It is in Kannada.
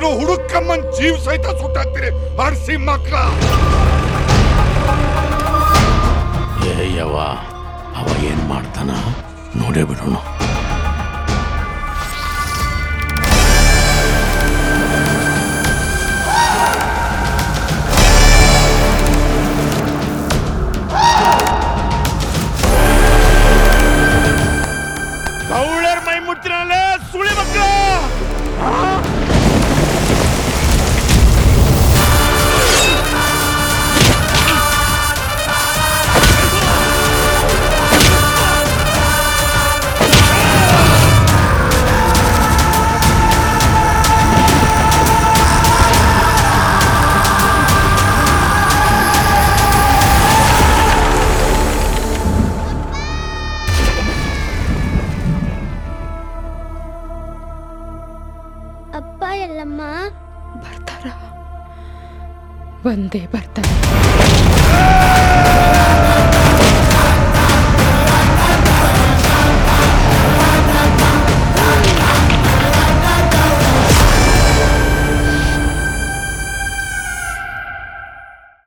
ಇರೋ ಹುಡುಕಮ್ಮನ್ ಜೀವ ಸಹಿತ ಸುಟ್ಟಾಕ್ತೀರಿ ಹರ್ಸಿ ಮಕ್ಳ ಏ ಯವ್ವ ಅವ ಏನ್ ಮಾಡ್ತಾನ ನೋಡೇ ಬಿಡೋಣ ಗೌಳರ್ ಮೈ ಮುಟ್ತಿರಲ್ಲ ಸುಳಿ ಮಕ್ಕಳು ಅಪ್ಪ ಎಲ್ಲಮ್ಮ ಬರ್ತಾರ ಒಂದೇ ಬರ್ತಾರ